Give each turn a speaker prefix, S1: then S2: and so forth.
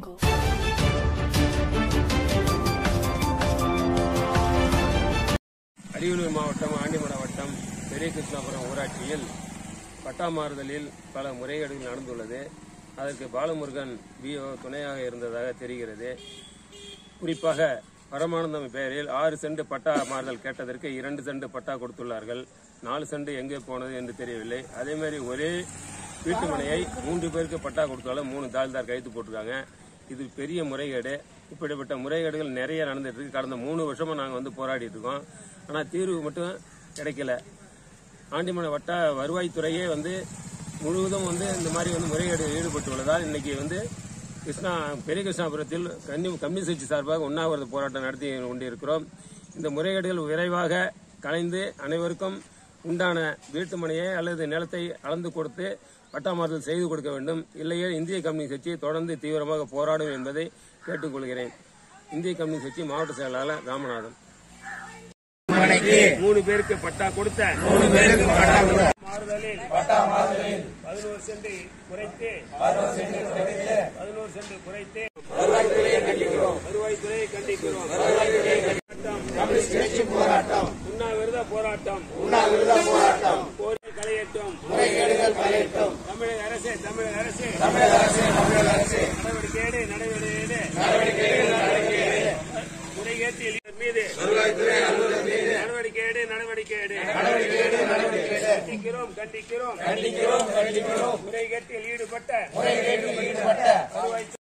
S1: jungle.
S2: Ariyalur மாவட்டம் ஆண்டிமடம் வட்டம் பெரிய கிருஷ்ணாபுரம் ஊராட்சியில் பட்டா மாறுதலில் பல முறைகேடுகள் நடந்துள்ளது அதற்கு பாலமுருகன் பிஓ துணையாக இருந்ததாக தெரிகிறது குறிப்பாக பரமானந்தம் பெயரில் ஆறு சென்ட் பட்டா மாறுதல் கேட்டதற்கு இரண்டு சென்ட் பட்டா கொடுத்துள்ளார்கள் நாலு சென்ட் எங்கே போனது என்று தெரியவில்லை அதே மாதிரி ஒரே வீட்டு மனையை மூன்று பேருக்கு பட்டா கொடுத்தாலும் மூணு தாழ்தார் கைத்து போட்டிருக்காங்க இது பெரிய முறைகேடு இப்படிப்பட்ட முறைகேடுகள் நிறைய நடந்துட்டு இருக்கு கடந்த மூணு வருஷமா நாங்கள் வந்து போராடிட்டு இருக்கோம் ஆனால் தீர்வு மட்டும் கிடைக்கல ஆண்டிமலை வட்ட வருவாய்த்துறையே வந்து முழுவதும் வந்து இந்த மாதிரி வந்து முறைகேடு ஈடுபட்டுள்ளதால் இன்னைக்கு வந்து கிருஷ்ணா பெரிய கிருஷ்ணாபுரத்தில் கன்னி கம்யூனிஸ்ட் கட்சி சார்பாக உண்ணாவிரத போராட்டம் நடத்தி கொண்டிருக்கிறோம் இந்த முறைகேடுகள் விரைவாக கலைந்து அனைவருக்கும் உண்டான வீட்டு மனையை அல்லது நிலத்தை அளந்து கொடுத்து பட்டா மாறுதல் செய்து கொடுக்க வேண்டும் இல்லையே இந்திய கம்யூனிஸ்ட் கட்சி தொடர்ந்து தீவிரமாக போராடும் என்பதை கேட்டுக்கொள்கிறேன் இந்திய கம்யூனிஸ்ட் கட்சி மாவட்ட செயலாளர் ராமநாதன் மூணு பேருக்கு பட்டா கொடுத்த மூணு பேருக்கு பட்டா கொடுத்த மாறுதலில் பட்டா மாறுதலில் பதினோரு சென்ட் குறைத்து பதினோரு சென்ட் குறைத்து பதினோரு சென்ட் குறைத்து வருவாய்த்துறையை கண்டிக்கிறோம் வருவாய்த்துறையை கண்டிக்கிறோம் போராட்டம் உண்ணாவிரத போராட்டம் உண்ணாவிரத போராட்டம் கோரி களையட்டும் முறைகேடுகள் களையட்டும் தமிழக அரசு தமிழக அரசு தமிழக அரசு தமிழக அரசு நடவடிக்கையேடு நடவடிக்கையேடு நடவடிக்கையேடு நடவடிக்கையேடு முறைகேட்டில் மீது நடவடிக்கையேடு நடவடிக்கையேடு கண்டிக்கிறோம் கண்டிக்கிறோம் கண்டிக்கிறோம் கண்டிக்கிறோம் முறைகேட்டில் ஈடுபட்ட முறைகேட்டில் ஈடுபட்ட வருவாய்